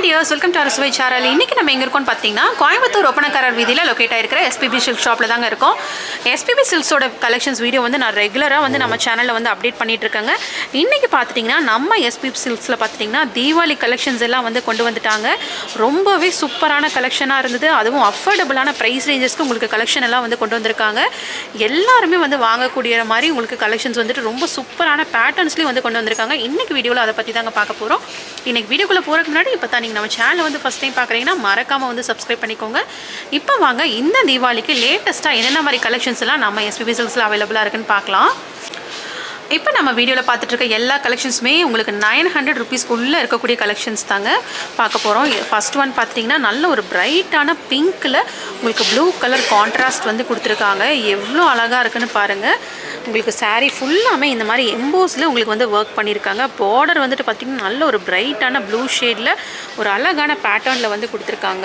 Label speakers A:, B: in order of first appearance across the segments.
A: wears welcome to அரசுவை சாரல் இன்றைக்கி நம்ம எங்கே இருக்கோம்னு பார்த்தீங்கன்னா கோயம்புத்தூர் ஒப்பனக்காரர் வீதியில் லொக்கேட் ஆயிருக்கிற எஸ்பிபி சில்க் ஷாப்பில் தாங்க இருக்கோம் எஸ்பிபி சில்க்ஸோட கலெக்ஷன்ஸ் வீடியோ வந்து நான் ரெகுலராக வந்து நம்ம சேனலில் வந்து அப்டேட் பண்ணிட்டு இருக்கேங்க இன்றைக்கி பார்த்துட்டிங்கன்னா நம்ம எஸ்பிபி சில்க்ஸில் பார்த்துட்டிங்கன்னா தீபாவளி கலெக்ஷன்ஸ் எல்லாம் வந்து கொண்டு வந்துட்டாங்க ரொம்பவே சூப்பரான கலெக்ஷனாக இருந்தது அதுவும் அஃபோர்டபுளான ப்ரைஸ் ரேஞ்சஸ்க்கு உங்களுக்கு கலெக்ஷன் எல்லாம் வந்து கொண்டு வந்திருக்காங்க எல்லாருமே வந்து வாங்கக்கூடிய மாதிரி உங்களுக்கு கலெக்ஷன்ஸ் வந்துட்டு ரொம்ப சூப்பரான பேட்டர்ன்ஸ்லேயும் வந்து கொண்டு வந்திருக்காங்க இன்றைக்கி வீடியோவில் அதை பற்றி தாங்க பார்க்க போகிறோம் இன்றைக்கி வீடியோக்குள்ளே போகிறதுக்கு முன்னாடி இப்போ தான் நீங்கள் நம்ம சேனலை வந்து ஃபஸ்ட் டைம் பார்க்குறீங்கன்னா மறக்காமல் வந்து சப்ஸ்கிரைப் பண்ணிக்கோங்க இப்போ வாங்க இந்த தீபாவளிக்கு லேட்டஸ்ட்டாக என்னென்ன மாதிரி கலெக்ஷன்ஸ் எல்லாம் நம்ம எஸ்பிபி சில்ஸில் அவைலபிளாக இருக்குன்னு பார்க்கலாம் இப்போ நம்ம வீடியோவில் பார்த்துட்டு இருக்க எல்லா கலெக்ஷன்ஸுமே உங்களுக்கு நைன் ஹண்ட்ரட் ருபீஸ்க்குள்ளே இருக்கக்கூடிய கலெக்ஷன்ஸ் தாங்க பார்க்க போகிறோம் ஃபர்ஸ்ட் ஒன் பார்த்தீங்கன்னா நல்ல ஒரு பிரைட்டான பிங்க்கில் உங்களுக்கு ப்ளூ கலர் கான்ட்ராஸ்ட் வந்து கொடுத்துருக்காங்க எவ்வளோ அழகாக இருக்குன்னு பாருங்கள் உங்களுக்கு saree ஃபுல்லாமே இந்த மாதிரி எம்போஸில் உங்களுக்கு வந்து ஒர்க் பண்ணியிருக்காங்க பார்டர் வந்துட்டு பார்த்திங்கன்னா நல்ல ஒரு பிரைட்டான ப்ளூ ஷேடில் ஒரு அழகான பேட்டர்னில் வந்து கொடுத்துருக்காங்க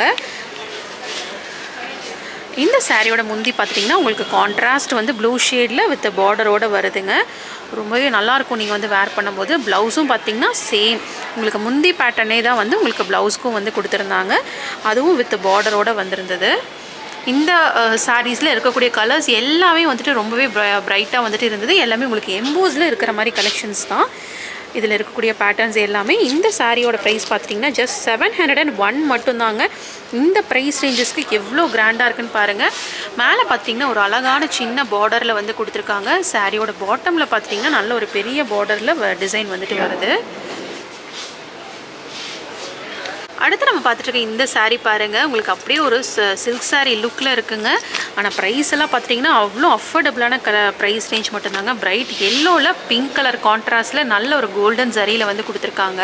A: இந்த சாரியோட முந்தி பார்த்துட்டிங்கன்னா உங்களுக்கு கான்ட்ராஸ்ட் வந்து ப்ளூ ஷேடில் வித் பார்டரோட வருதுங்க ரொம்பவே நல்லாயிருக்கும் நீங்கள் வந்து வேர் பண்ணும்போது ப்ளவுஸும் பார்த்தீங்கன்னா சேம் உங்களுக்கு முந்தி பேட்டர்னே தான் வந்து உங்களுக்கு ப்ளவுஸ்க்கும் வந்து கொடுத்துருந்தாங்க அதுவும் வித் பார்டரோட வந்திருந்தது இந்த சாரீஸில் இருக்கக்கூடிய கலர்ஸ் எல்லாமே வந்துட்டு ரொம்பவே ப்ரைட்டாக வந்துட்டு இருந்தது எல்லாமே உங்களுக்கு எம்போஸில் இருக்கிற மாதிரி கலெக்ஷன்ஸ் தான் இதில் இருக்கக்கூடிய பேட்டர்ன்ஸ் எல்லாமே இந்த சாரியோட ப்ரைஸ் பார்த்துட்டிங்கன்னா just seven hundred and one மட்டும்தாங்க இந்த ப்ரைஸ் ரேஞ்சஸ்க்கு எவ்வளோ கிராண்டாக இருக்குன்னு பாருங்கள் மேலே பார்த்தீங்கன்னா ஒரு அழகான சின்ன பார்டரில் வந்து கொடுத்துருக்காங்க சாரியோட பாட்டமில் பார்த்தீங்கன்னா நல்ல ஒரு பெரிய பார்டரில் டிசைன் வந்துட்டு வருது அடுத்து நம்ம பார்த்துட்டு இருக்க இந்த saree பாருங்கள் உங்களுக்கு அப்படியே ஒரு சில்க் saree லுக்கில் இருக்குங்க ஆனால் ப்ரைஸ் எல்லாம் பார்த்தீங்கன்னா அவ்வளோ அஃபோர்டபுளான கல ப்ரைஸ் ரேஞ்ச் மட்டும்தாங்க பிரைட் எல்லோவில் பிங்க் கலர் கான்ட்ராஸ்டில் நல்ல ஒரு கோல்டன் ஜரியில் வந்து கொடுத்துருக்காங்க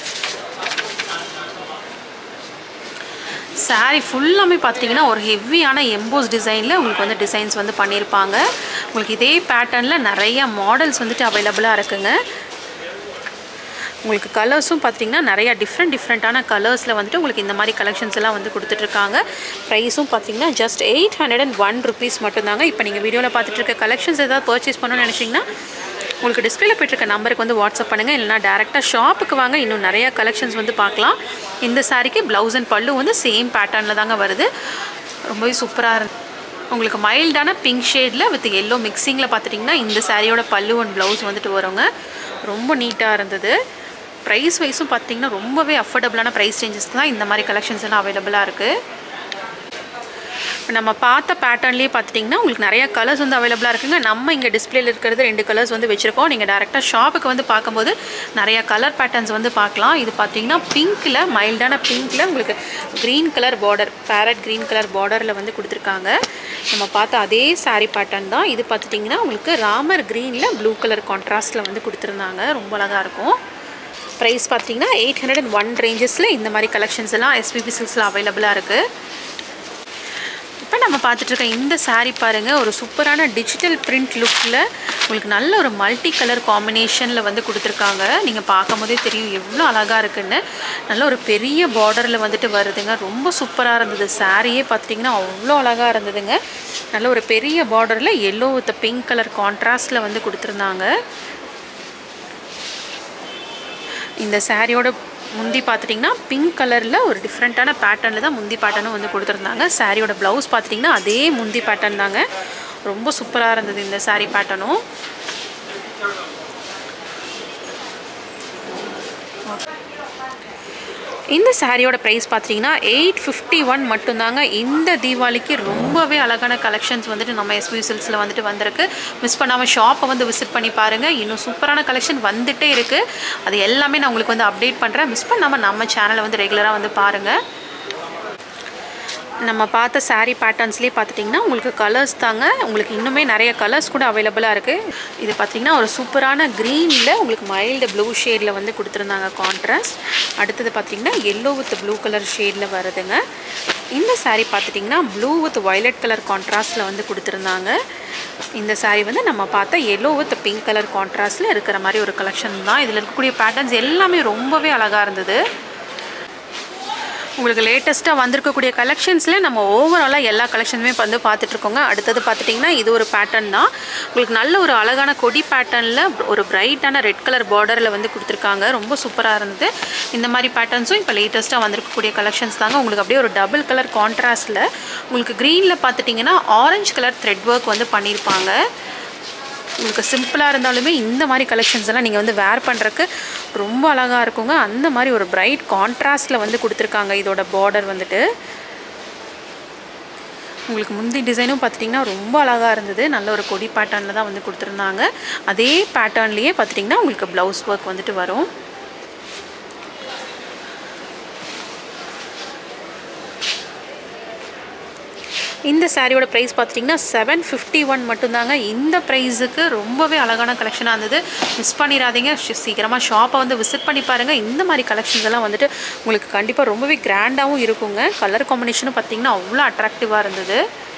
A: saree ஃபுல்லாமே பார்த்தீங்கன்னா ஒரு ஹெவியான எம்போஸ் டிசைனில் உங்களுக்கு வந்து டிசைன்ஸ் வந்து பண்ணியிருப்பாங்க உங்களுக்கு இதே பேட்டர்னில் நிறைய மாடல்ஸ் வந்துட்டு அவைலபிளாக இருக்குங்க உங்களுக்கு கலர்ஸும் பார்த்தீங்கன்னா நிறையா டிஃப்ரெண்ட் டிஃப்ரெண்ட்டான கலர்ஸில் வந்துட்டு உங்களுக்கு இந்த மாதிரி கலெக்ஷன்ஸ் எல்லாம் வந்து கொடுத்துட்ருக்காங்க ப்ரைஸும் பார்த்தீங்கன்னா just eight hundred and one rupees மட்டும்தாங்க இப்போ நீங்கள் வீடியோவில் பார்த்துட்டு இருக்க கலெக்ஷன்ஸ் ஏதாவது பர்ச்சேஸ் பண்ணணும்னு நினச்சிங்கன்னா உங்களுக்கு டிஸ்பிளேல போயிட்டுருக்க நம்பருக்கு வந்து வாட்ஸ்அப் பண்ணுங்கள் இல்லைனா டேரெக்டாக ஷாப்புக்கு வாங்க இன்னும் நிறையா கலெக்ஷன்ஸ் வந்து பார்க்கலாம் இந்த சாரிக்கு ப்ளவுஸ் அண்ட் பல்லு வந்து சேம் பேட்டர்னில் தாங்க வருது ரொம்பவே சூப்பராக இருந்து உங்களுக்கு மைல்டான பிங்க் ஷேடில் வித் எல்லோ மிக்சிங்கில் பார்த்துட்டிங்கன்னா இந்த சாரியோட பல்லு அண்ட் ப்ளவுஸ் வந்துட்டு வருங்க ரொம்ப நீட்டாக இருந்தது ப்ரைஸ் வைஸும் பார்த்தீங்கன்னா ரொம்பவே அஃபோர்டபுளான ப்ரைஸ் ரேஞ்சஸ்க்கு தான் இந்த மாதிரி கலெக்ஷன்ஸ் எல்லாம் அவைலபிளாக இருக்குது நம்ம பார்த்த பேட்டர்ன்லேயே பார்த்துட்டிங்கன்னா உங்களுக்கு நிறைய கலர்ஸ் வந்து அவைலபிளாக இருக்குங்க நம்ம இங்கே டிஸ்பிளேல இருக்கிறது ரெண்டு கலர்ஸ் வந்து வச்சுருக்கோம் நீங்கள் டேரெக்டாக ஷாப்புக்கு வந்து பார்க்கும்போது நிறைய கலர் பேட்டர்ன்ஸ் வந்து பார்க்கலாம் இது பார்த்தீங்கன்னா பிங்க்கில் மைல்டான பிங்க்கில் உங்களுக்கு green colour border parrot green colour பார்டரில் வந்து கொடுத்துருக்காங்க நம்ம பார்த்த அதே saree பேட்டர்ன் தான் இது பார்த்துட்டிங்கன்னா உங்களுக்கு ராமர் க்ரீனில் ப்ளூ கலர் கான்ட்ராஸ்ட்டில் வந்து கொடுத்துருந்தாங்க ரொம்ப அழகாக இருக்கும் ப்ரைஸ் பார்த்தீங்கன்னா எயிட் ஹண்ட்ரட் அண்ட் ஒன் ரேஞ்சஸில் இந்த மாதிரி கலெக்ஷன்ஸ் எல்லாம் எஸ்பிபி சில்க்ஸில் அவைலபிளாக இருக்குது இப்போ நம்ம பார்த்துட்டு இருக்க இந்த saree பாருங்கள் ஒரு சூப்பரான டிஜிட்டல் பிரிண்ட் லுக்கில் உங்களுக்கு நல்ல ஒரு மல்டி கலர் காம்பினேஷனில் வந்து கொடுத்துருக்காங்க நீங்கள் பார்க்கும் போதே தெரியும் எவ்வளோ அழகாக இருக்குன்னு நல்ல ஒரு பெரிய பார்டரில் வந்துட்டு வருதுங்க ரொம்ப சூப்பராக இருந்தது சாரியே பார்த்துட்டிங்கன்னா அவ்வளோ அழகாக இருந்ததுங்க நல்ல ஒரு பெரிய பார்டரில் எல்லோ வித் பிங்க் கலர் கான்ட்ராஸ்டில் வந்து கொடுத்துருந்தாங்க இந்த சாரியோட முந்தி பார்த்துட்டிங்கன்னா பிங்க் கலரில் ஒரு டிஃப்ரெண்ட்டான பேட்டர்னில் தான் முந்தி பேட்டர்னும் வந்து கொடுத்துருந்தாங்க சாரியோட ப்ளவுஸ் பார்த்துட்டிங்கன்னா அதே முந்தி பேட்டர்ன் தாங்க ரொம்ப சூப்பராக இருந்தது இந்த saree பேட்டர்னும் இந்த சாரியோட ப்ரைஸ் பார்த்தீங்கன்னா எயிட் ஃபிஃப்டி ஒன் மட்டும்தாங்க இந்த தீபாவளிக்கு ரொம்பவே அழகான கலெக்ஷன்ஸ் வந்துட்டு நம்ம எஸ்பி சில்க்ஸில் வந்துட்டு வந்திருக்கு மிஸ் பண்ணாமல் ஷாப்பை வந்து விசிட் பண்ணி பாருங்கள் இன்னும் சூப்பரான கலெக்ஷன் வந்துட்டே இருக்குது அது எல்லாமே நான் உங்களுக்கு வந்து அப்டேட் பண்ணுறேன் மிஸ் பண்ணாமல் நம்ம சேனலை வந்து ரெகுலராக வந்து பாருங்கள் நம்ம பார்த்த saree பேட்டர்ன்ஸ்லேயே பார்த்துட்டிங்கன்னா உங்களுக்கு கலர்ஸ் தாங்க உங்களுக்கு இன்னுமே நிறைய கலர்ஸ் கூட அவைலபிளாக இருக்குது இது பார்த்திங்கன்னா ஒரு சூப்பரான க்ரீனில் உங்களுக்கு மைல்டு ப்ளூ ஷேடில் வந்து கொடுத்துருந்தாங்க கான்ட்ராஸ்ட் அடுத்தது பார்த்திங்கன்னா எல்லோ வித் ப்ளூ கலர் ஷேடில் வருதுங்க இந்த saree பார்த்துட்டிங்கன்னா ப்ளூ வித் வயலட் கலர் கான்ட்ராஸ்ட்டில் வந்து கொடுத்துருந்தாங்க இந்த saree வந்து நம்ம பார்த்த எல்லோ வித் பிங்க் கலர் கான்ட்ராஸ்ட்டில் இருக்கிற மாதிரி ஒரு கலெக்ஷன் தான் இதில் இருக்கக்கூடிய பேட்டர்ன்ஸ் எல்லாமே ரொம்பவே அழகாக இருந்தது உங்களுக்கு லேட்டஸ்ட்டாக வந்திருக்கக்கூடிய கலெக்ஷன்ஸில் நம்ம ஓவராலாக எல்லா கலெக்ஷனுமே வந்து பார்த்துட்ருக்கோங்க அடுத்தது பார்த்துட்டிங்கன்னா இது ஒரு பேட்டர்ன் தான் உங்களுக்கு நல்ல ஒரு அழகான கொடி பேட்டர்னில் ஒரு பிரைட்டான ரெட் கலர் பார்டரில் வந்து கொடுத்துருக்காங்க ரொம்ப சூப்பராக இருந்தது இந்த மாதிரி பேட்டர்ன்ஸும் இப்போ லேட்டஸ்ட்டாக வந்திருக்கக்கூடிய கலெக்ஷன்ஸ் தாங்க உங்களுக்கு அப்படியே ஒரு டபுள் கலர் கான்ட்ராஸ்டில் உங்களுக்கு க்ரீனில் பார்த்துட்டிங்கன்னா ஆரஞ்சு கலர் த்ரெட் ஒர்க் வந்து பண்ணியிருப்பாங்க உங்களுக்கு சிம்பிளாக இருந்தாலுமே இந்த மாதிரி கலெக்ஷன்ஸ் எல்லாம் நீங்கள் வந்து வேர் பண்ணுறக்கு ரொம்ப அழகாக இருக்குங்க அந்த மாதிரி ஒரு பிரைட் கான்ட்ராஸ்டில் வந்து கொடுத்துருக்காங்க இதோட பார்டர் வந்துட்டு உங்களுக்கு முந்தி டிசைனும் பார்த்துட்டிங்கன்னா ரொம்ப அழகாக இருந்தது நல்ல ஒரு கொடி பேட்டர்னில் தான் வந்து கொடுத்துருந்தாங்க அதே பேட்டர்ன்லேயே பார்த்துட்டிங்கன்னா உங்களுக்கு ப்ளவுஸ் ஒர்க் வந்துட்டு வரும் இந்த சாரியோட ப்ரைஸ் பார்த்துட்டிங்கன்னா செவன் ஃபிஃப்டி ஒன் மட்டும்தாங்க இந்த ப்ரைஸுக்கு ரொம்பவே அழகான கலெக்ஷனாக இருந்தது மிஸ் பண்ணிடாதீங்க ஷி- சீக்கிரமாக ஷாப்பை வந்து விசிட் பண்ணி பாருங்கள் இந்த மாதிரி கலெக்ஷன்ஸ் எல்லாம் வந்துட்டு உங்களுக்கு கண்டிப்பாக ரொம்பவே கிராண்டாகவும் இருக்குங்க கலர் காம்பினேஷனும் பார்த்திங்கன்னா அவ்வளோ அட்ராக்டிவாக இருந்தது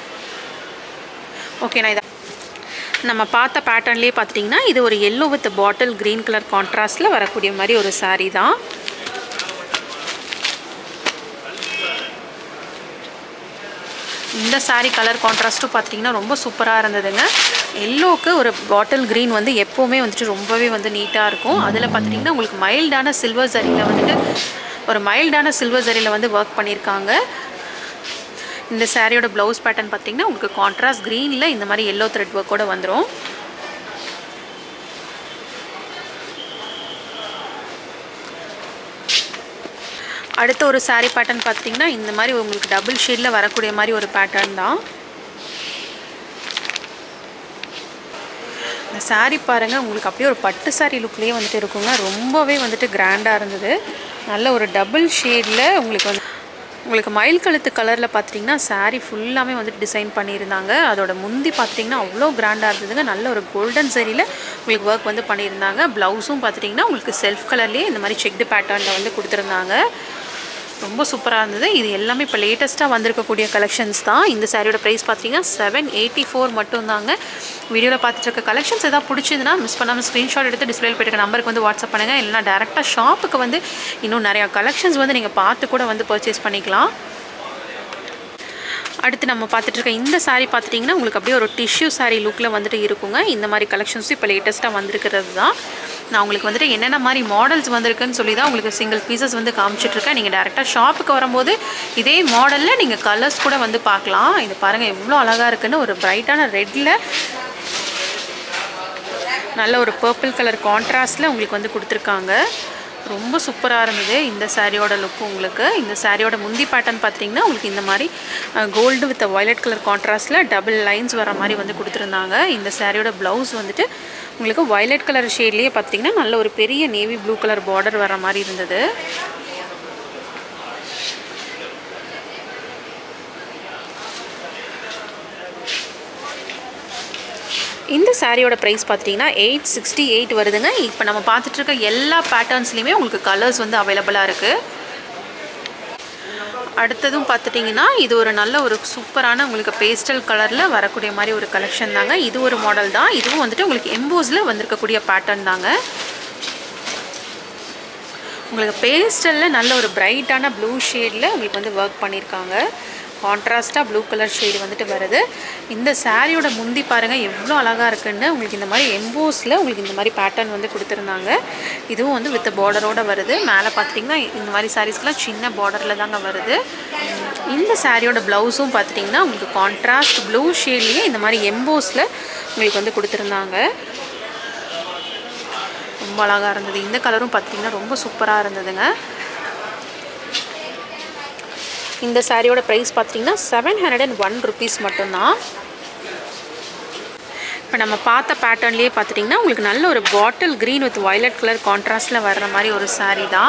A: ஓகே நான் இதை நம்ம பார்த்த பேட்டர்ன்லேயே பார்த்துட்டிங்கன்னா இது ஒரு yellow with bottle green colour கான்ட்ராஸ்டில் வரக்கூடிய மாதிரி ஒரு saree தான் இந்த saree கலர் கான்ட்ராஸ்ட்டும் பார்த்தீங்கன்னா ரொம்ப சூப்பராக இருந்ததுங்க எல்லோவுக்கு ஒரு பாட்டில் க்ரீன் வந்து எப்போவுமே வந்துட்டு ரொம்பவே வந்து நீட்டாக இருக்கும் அதில் பார்த்துட்டிங்கன்னா உங்களுக்கு மைல்டான சில்வர் சரியில் வந்துட்டு ஒரு மைல்டான சில்வர் சரியில் வந்து ஒர்க் பண்ணியிருக்காங்க இந்த சாரியோட ப்ளவுஸ் பேட்டர்ன் பார்த்தீங்கன்னா உங்களுக்கு கான்ட்ராஸ்ட் க்ரீனில் இந்த மாதிரி எல்லோ த்ரெட் ஒர்க்கோட வந்துடும் அடுத்த ஒரு saree பேட்டர்ன் பார்த்தீங்கன்னா இந்த மாதிரி உங்களுக்கு டபுள் ஷேடில் வரக்கூடிய மாதிரி ஒரு பேட்டர்ன் தான் இந்த saree பாருங்கள் உங்களுக்கு அப்படியே ஒரு பட்டு saree லுக்லேயே வந்துட்டு இருக்குங்க ரொம்பவே வந்துட்டு கிராண்டாக இருந்தது நல்ல ஒரு டபுள் ஷேடில் உங்களுக்கு வந்து உங்களுக்கு மயில் கழுத்து கலரில் பார்த்துட்டிங்கன்னா saree ஃபுல்லாமே வந்துட்டு டிசைன் பண்ணியிருந்தாங்க அதோட முந்தி பார்த்துட்டிங்கன்னா அவ்வளோ கிராண்டாக இருந்ததுங்க நல்ல ஒரு கோல்டன் சரியில் உங்களுக்கு ஒர்க் வந்து பண்ணியிருந்தாங்க ப்ளவுஸும் பார்த்துட்டிங்கன்னா உங்களுக்கு செல்ஃப் கலர்லேயே இந்த மாதிரி செக்டு பேட்டர்னில் வந்து கொடுத்துருந்தாங்க ரொம்ப சூப்பராக இருந்தது இது எல்லாமே இப்போ லேட்டஸ்ட்டாக வந்திருக்கக்கூடிய கலெக்ஷன்ஸ் தான் இந்த சாரியோட ப்ரைஸ் பார்த்தீங்கன்னா செவன் எயிட்டி ஃபோர் மட்டும்தாங்க வீடியோவில் பார்த்துட்டு இருக்க கலெக்ஷன்ஸ் எதாவது பிடிச்சதுன்னா மிஸ் பண்ணாமல் ஸ்க்ரீன்ஷாட் எடுத்து டிஸ்பிளேல போயிருக்க நம்பருக்கு வந்து வாட்ஸ்அப் பண்ணுங்கள் இல்லைனா டேரெக்டாக ஷாப்புக்கு வந்து இன்னும் நிறையா கலெக்ஷன்ஸ் வந்து நீங்கள் பார்த்து கூட வந்து பர்ச்சேஸ் பண்ணிக்கலாம் அடுத்து நம்ம பார்த்துட்டு இருக்க இந்த saree பார்த்துட்டிங்கன்னா உங்களுக்கு அப்படியே ஒரு டிஷ்யூ saree லுக்கில் வந்துட்டு இருக்குங்க இந்த மாதிரி கலெக்ஷன்ஸும் இப்போ லேட்டஸ்ட்டாக வந்திருக்கிறது தான் நான் உங்களுக்கு வந்துட்டு என்னென்ன மாதிரி மாடல்ஸ் வந்திருக்குன்னு சொல்லி தான் உங்களுக்கு சிங்கிள் பீசஸ் வந்து காமிச்சிட்ருக்கேன் நீங்கள் டேரெக்டாக ஷாப்புக்கு வரும்போது இதே மாடலில் நீங்கள் கலர்ஸ் கூட வந்து பார்க்கலாம் இது பாருங்கள் எவ்வளோ அழகாக இருக்குன்னு ஒரு பிரைட்டான ரெட்டில் நல்ல ஒரு பர்பிள் கலர் கான்ட்ராஸ்டில் உங்களுக்கு வந்து கொடுத்துருக்காங்க ரொம்ப சூப்பராக இருந்தது இந்த சாரியோட லுக்கு உங்களுக்கு இந்த சாரியோட முந்தி பேட்டர்ன் பார்த்தீங்கன்னா உங்களுக்கு இந்த மாதிரி கோல்டு வித் வயலட் கலர் கான்ட்ராஸ்டில் டபுள் லைன்ஸ் வர மாதிரி வந்து கொடுத்துருந்தாங்க இந்த சாரியோட ப்ளவுஸ் வந்துட்டு உங்களுக்கு வயலட் கலர் ஷேட்லேயே பார்த்தீங்கன்னா நல்ல ஒரு பெரிய நேவி ப்ளூ கலர் பார்டர் வர மாதிரி இருந்தது இந்த சாரியோட ப்ரைஸ் பார்த்தீங்கன்னா எயிட் சிக்ஸ்டி எயிட் வருதுங்க இப்போ நம்ம பார்த்துட்டு இருக்க எல்லா பேட்டர்ன்ஸ்லையுமே உங்களுக்கு கலர்ஸ் வந்து அவைலபிளாக இருக்குது அடுத்ததும் பார்த்துட்டிங்கன்னா இது ஒரு நல்ல ஒரு சூப்பரான உங்களுக்கு பேஸ்டல் கலரில் வரக்கூடிய மாதிரி ஒரு கலெக்ஷன் தாங்க இது ஒரு மாடல் தான் இதுவும் வந்துட்டு உங்களுக்கு எம்போஸில் வந்திருக்கக்கூடிய பேட்டர்ன் தாங்க உங்களுக்கு பேஸ்டலில் நல்ல ஒரு பிரைட்டான ப்ளூ ஷேடில் உங்களுக்கு வந்து ஒர்க் பண்ணியிருக்காங்க கான்ட்ராஸ்ட்டாக ப்ளூ கலர் ஷேடு வந்துட்டு வருது இந்த சாரியோட முந்தி பாருங்கள் எவ்வளோ அழகாக இருக்குன்னு உங்களுக்கு இந்த மாதிரி எம்போஸில் உங்களுக்கு இந்த மாதிரி பேட்டர்ன் வந்து கொடுத்துருந்தாங்க இதுவும் வந்து வித் பார்டரோட வருது மேலே பார்த்துட்டிங்கன்னா இந்த மாதிரி சாரீஸ்க்கெலாம் சின்ன பார்டரில் தாங்க வருது இந்த சாரியோட ப்ளவுஸும் பார்த்துட்டிங்கன்னா உங்களுக்கு கான்ட்ராஸ்ட் ப்ளூ ஷேட்லேயே இந்த மாதிரி எம்போஸில் உங்களுக்கு வந்து கொடுத்துருந்தாங்க ரொம்ப அழகாக இருந்தது இந்த கலரும் பார்த்தீங்கன்னா ரொம்ப சூப்பராக இருந்ததுங்க இந்த சாரியோட ப்ரைஸ் பார்த்தீங்கன்னா seven hundred and one rupees மட்டும்தான் இப்போ நம்ம பார்த்த பேட்டர்ன்லேயே பார்த்துட்டிங்கன்னா உங்களுக்கு நல்ல ஒரு bottle green with violet colour கான்ட்ராஸ்டில் வர்ற மாதிரி ஒரு saree தான்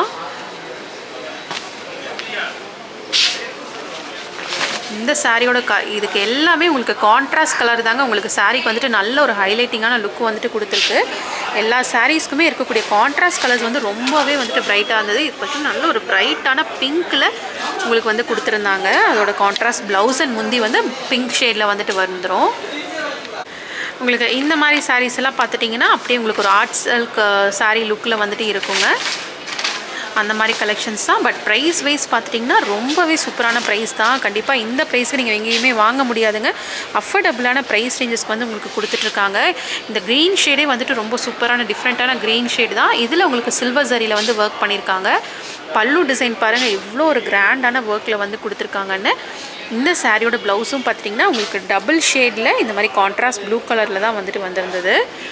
A: இந்த சாரியோட க இதுக்கு எல்லாமே உங்களுக்கு கான்ட்ராஸ்ட் கலர் தாங்க உங்களுக்கு சாரீக்கு வந்துட்டு நல்ல ஒரு ஹைலைட்டிங்கான லுக் வந்துட்டு கொடுத்துருக்கு எல்லா சாரீஸ்க்குமே இருக்கக்கூடிய கான்ட்ராஸ்ட் கலர்ஸ் வந்து ரொம்பவே வந்துட்டு பிரைட்டாக இருந்தது இது பார்த்தீங்கன்னா நல்ல ஒரு பிரைட்டான பிங்க்கில் உங்களுக்கு வந்து கொடுத்துருந்தாங்க அதோட கான்ட்ராஸ்ட் ப்ளவுஸ் அண்ட் முந்தி வந்து பிங்க் ஷேடில் வந்துட்டு வந்துடும் உங்களுக்கு இந்த மாதிரி சாரீஸ் எல்லாம் பார்த்துட்டிங்கன்னா அப்படியே உங்களுக்கு ஒரு ஆர்ட் சில்க் சாரீ லுக்கில் வந்துட்டு இருக்குங்க அந்த மாதிரி கலெக்ஷன்ஸ் தான் பட் ப்ரைஸ் வைஸ் பார்த்துட்டிங்கன்னா ரொம்பவே சூப்பரான ப்ரைஸ் தான் கண்டிப்பாக இந்த ப்ரைஸ்க்கு நீங்கள் எங்கேயுமே வாங்க முடியாதுங்க அஃபோர்டபுளான ப்ரைஸ் ரேஞ்சஸ்க்கு வந்து உங்களுக்கு கொடுத்துட்ருக்காங்க இந்த க்ரீன் ஷேடே வந்துட்டு ரொம்ப சூப்பரான டிஃப்ரெண்ட்டான க்ரீன் ஷேடு தான் இதில் உங்களுக்கு சில்வர் ஜரியில் வந்து ஒர்க் பண்ணியிருக்காங்க பல்லு டிசைன் பாருங்கள் எவ்வளோ ஒரு கிராண்டான ஒர்க்கில் வந்து கொடுத்துருக்காங்கன்னு இந்த சாரியோட ப்ளவுஸும் பார்த்திங்கன்னா உங்களுக்கு டபுள் ஷேடில் இந்த மாதிரி கான்ட்ராஸ்ட் ப்ளூ கலரில் தான் வந்துட்டு வந்திருந்தது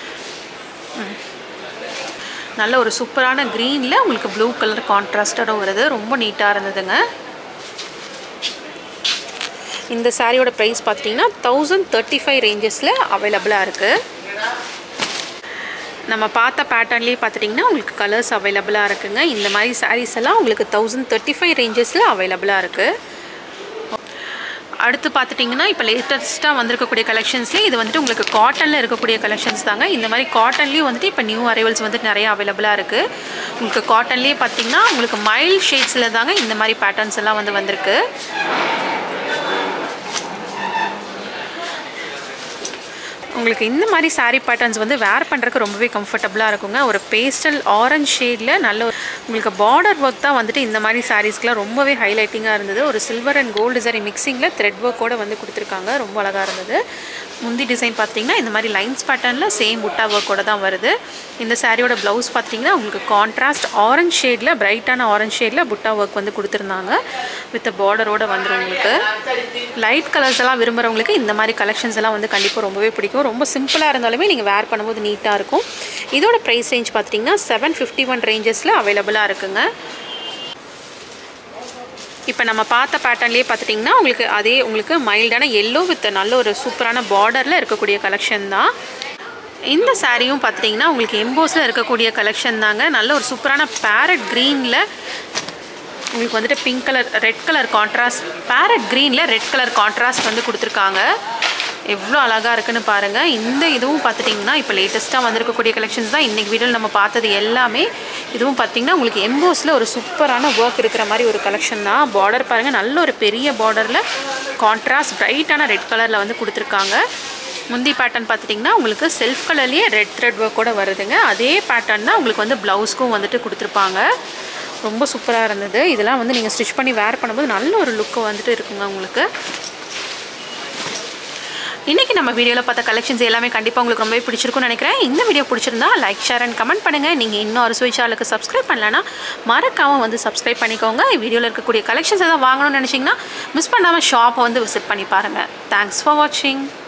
A: நல்ல ஒரு சூப்பரான க்ரீனில் உங்களுக்கு ப்ளூ கலர் கான்ட்ராஸ்டோட வருது ரொம்ப நீட்டாக இருந்ததுங்க இந்த சாரியோட ப்ரைஸ் பார்த்தீங்கன்னா தௌசண்ட் தேர்ட்டி ஃபைவ் ரேஞ்சஸில் அவைலபிளாக இருக்குது நம்ம பார்த்த பேட்டர்ன்லேயே பார்த்துட்டிங்கன்னா உங்களுக்கு கலர்ஸ் அவைலபிளாக இருக்குங்க இந்த மாதிரி சாரீஸ் எல்லாம் உங்களுக்கு தௌசண்ட் தேர்ட்டி ஃபைவ் ரேஞ்சஸில் அவைலபிளாக இருக்குது அடுத்து பார்த்துட்டிங்கன்னா இப்போ லேட்டஸ்ட்டாக வந்திருக்கக்கூடிய கலெக்ஷன்ஸ்லேயே இது வந்துட்டு உங்களுக்கு காட்டனில் இருக்கக்கூடிய கலெக்ஷன்ஸ் தாங்க இந்த மாதிரி காட்டன்லேயும் வந்துட்டு இப்போ நியூ அரைவல்ஸ் வந்துட்டு நிறைய அவைலபிளாக இருக்குது உங்களுக்கு காட்டன்லேயே பார்த்தீங்கன்னா உங்களுக்கு மைல்ட் ஷேட்ஸில் தாங்க இந்த மாதிரி பேட்டர்ன்ஸ் எல்லாம் வந்து வந்திருக்கு உங்களுக்கு இந்த மாதிரி saree பேட்டர்ன்ஸ் வந்து வேர் பண்ணுறதுக்கு ரொம்பவே கம்ஃபர்டபுளாக இருக்குங்க ஒரு பேஸ்டல் ஆரஞ்ச் ஷேடில் நல்ல ஒரு உங்களுக்கு பார்டர் ஒர்க் தான் வந்துட்டு இந்த மாதிரி சாரீஸ்க்குலாம் ரொம்பவே ஹைலைட்டிங்காக இருந்தது ஒரு சில்வர் அண்ட் கோல்டு சரி மிக்சிங்கில் த்ரெட் ஒர்க்கோடு வந்து கொடுத்துருக்காங்க ரொம்ப அழகாக இருந்தது முந்தி டிசைன் பார்த்தீங்கன்னா இந்த மாதிரி லைன்ஸ் பேட்டர்னில் சேம் புட்டா ஒர்க்கோட தான் வருது இந்த சாரியோட ப்ளவுஸ் பார்த்தீங்கன்னா உங்களுக்கு கான்ட்ராஸ்ட் ஆரஞ்ச் ஷேடில் பிரைட்டான ஆரஞ்ச் ஷேடில் புட்டா ஒர்க் வந்து கொடுத்துருந்தாங்க வித் பார்டரோட வந்துடும் உங்களுக்கு லைட் கலர்ஸ் எல்லாம் விரும்புகிறவங்களுக்கு இந்த மாதிரி கலெக்ஷன்ஸ் எல்லாம் வந்து கண்டிப்பாக ரொம்பவே பிடிக்கும் ரொம்ப சிம்பிளாக இருந்தாலுமே நீங்கள் வேர் பண்ணும்போது நீட்டாக இருக்கும் இதோட ப்ரைஸ் ரேஞ்ச் பார்த்தீங்கன்னா செவன் ஃபிஃப்டி ஒன் ரேஞ்சஸில் அவைலபிளாக இருக்குங்க இப்போ நம்ம பார்த்த பேட்டர்ன்லேயே பார்த்துட்டிங்கன்னா உங்களுக்கு அதே உங்களுக்கு மைல்டான எல்லோ வித் நல்ல ஒரு சூப்பரான பார்டரில் இருக்கக்கூடிய கலெக்ஷன் தான் இந்த சாரியும் பார்த்துட்டிங்கன்னா உங்களுக்கு எம்போஸில் இருக்கக்கூடிய கலெக்ஷன் தாங்க நல்ல ஒரு சூப்பரான பேரட் க்ரீனில் உங்களுக்கு வந்துட்டு pink colour red colour contrast parrot க்ரீனில் ரெட் கலர் கான்ட்ராஸ்ட் வந்து கொடுத்துருக்காங்க எவ்வளோ அழகாக இருக்குன்னு பாருங்கள் இந்த இதுவும் பார்த்துட்டிங்கன்னா இப்போ லேட்டஸ்ட்டாக வந்திருக்கக்கூடிய கலெக்ஷன்ஸ் தான் இன்றைக்கி வீடியோவில் நம்ம பார்த்தது எல்லாமே இதுவும் பார்த்திங்கன்னா உங்களுக்கு எம்போஸில் ஒரு சூப்பரான ஒர்க் இருக்கிற மாதிரி ஒரு கலெக்ஷன் தான் பார்டர் பாருங்கள் நல்ல ஒரு பெரிய பார்டரில் கான்ட்ராஸ்ட் பிரைட்டான ரெட் கலரில் வந்து கொடுத்துருக்காங்க முந்தி பேட்டர்ன் பார்த்துட்டிங்கன்னா உங்களுக்கு செல்ஃப் கலர்லேயே ரெட் த்ரெட் ஒர்க்கோட வருதுங்க அதே பேட்டர்ன் தான் உங்களுக்கு வந்து ப்ளவுஸ்க்கும் வந்துட்டு கொடுத்துருப்பாங்க ரொம்ப சூப்பராக இருந்தது இதெல்லாம் வந்து நீங்கள் ஸ்டிச் பண்ணி வேர் பண்ணும்போது நல்ல ஒரு லுக்கு வந்துட்டு இருக்குங்க உங்களுக்கு இன்றைக்கி நம்ம வீடியோவில் பார்த்த கலெக்ஷன்ஸ் எல்லாமே கண்டிப்பாக உங்களுக்கு ரொம்பவே பிடிச்சிருக்கும்னு நினைக்கிறேன் இந்த வீடியோ பிடிச்சிருந்தா லைக் ஷேர் அண்ட் கமெண்ட் பண்ணுங்கள் நீங்கள் இன்னும் அரசு சேனலுக்கு சப்ஸ்கிரைப் பண்ணலன்னா மறக்காமல் வந்து சப்ஸ்கிரைப் பண்ணிக்கோங்க வீடியோவில் இருக்கக்கூடிய கலெக்ஷன்ஸ் எதாவது வாங்கணும்னு நினச்சிங்கன்னா மிஸ் பண்ணாமல் ஷாப்பை வந்து விசிட் பண்ணி பாருங்கள் தேங்க்ஸ் ஃபார் வாட்சிங்